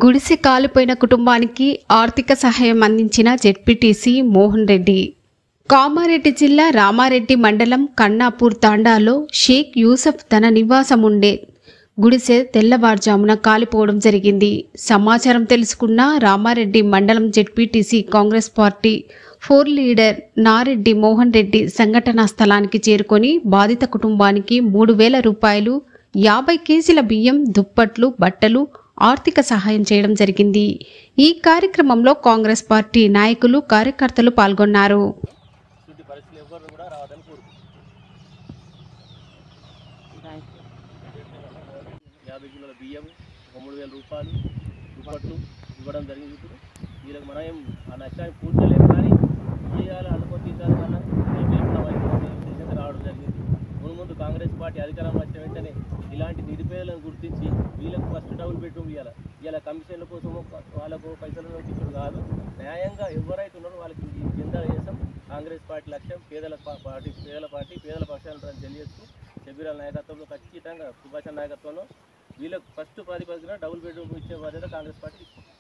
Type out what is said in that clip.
గుడిసె కాలిపోయిన కుటుంబానికి ఆర్థిక సహాయం అందించిన జెడ్పీటీసీ మోహన్ రెడ్డి కామారెడ్డి జిల్లా రామారెడ్డి మండలం కన్నాపూర్ తాండాలో షేక్ యూసఫ్ తన నివాసం ఉండే గుడిసె తెల్లవారుజామున కాలిపోవడం జరిగింది సమాచారం తెలుసుకున్న రామారెడ్డి మండలం ZPTC Congress party floor leader Nareddy Mohan Reddy సంఘటనా స్థలానికి చేరుకొని బాధిత కుటుంబానికి మూడు వేల రూపాయలు యాభై కేజీల బియ్యం దుప్పట్లు బట్టలు ఆర్థిక సహాయం చేయడం జరిగింది ఈ కార్యక్రమంలో కాంగ్రెస్ పార్టీ నాయకులు కార్యకర్తలు పాల్గొన్నారు ఇటువంటి పరిస్థితులు ఎవరు కూడా రావద్దని కోరుకుంటున్నాను యాభై కిలోల బియ్యం ఒక మూడు వేల రూపాయలు దుప్పట్లు ఇవ్వడం జరిగింది ఇప్పుడు వీళ్ళకి మనం ఏం ఆ నష్టాన్ని పూడ్చలేము కానీ చేయాలి అనుకొని తీసాలి కన్నా ఉద్దేశంతో రావడం జరిగింది ముందు ముందు కాంగ్రెస్ పార్టీ అధికారం వచ్చిన వెంటనే ఇలాంటి నిరుపేదలను గుర్తించి వీళ్ళకు ఫస్ట్ డబుల్ బెడ్రూమ్ ఇవ్వాలి ఇలా కమిషన్ల కోసం వాళ్ళకు పైసలు ఇచ్చుడు కాదు న్యాయంగా ఎవరైతే ఉన్నారో వాళ్ళకి ఈ కింద చేసాం కాంగ్రెస్ పార్టీ లక్ష్యం పేదల పా- పార్టీ పేదల పార్టీ పేదల పక్షాలను తెలియజేస్తూ శబిరాల నాయకత్వంలో ఖచ్చితంగా సుభాష్ నాయకత్వంలో వీళ్ళకు ఫస్ట్ ప్రాతిపదికన డబుల్ బెడ్రూమ్ ఇచ్చే బాధ్యత కాంగ్రెస్ పార్టీ తీసుకుంది.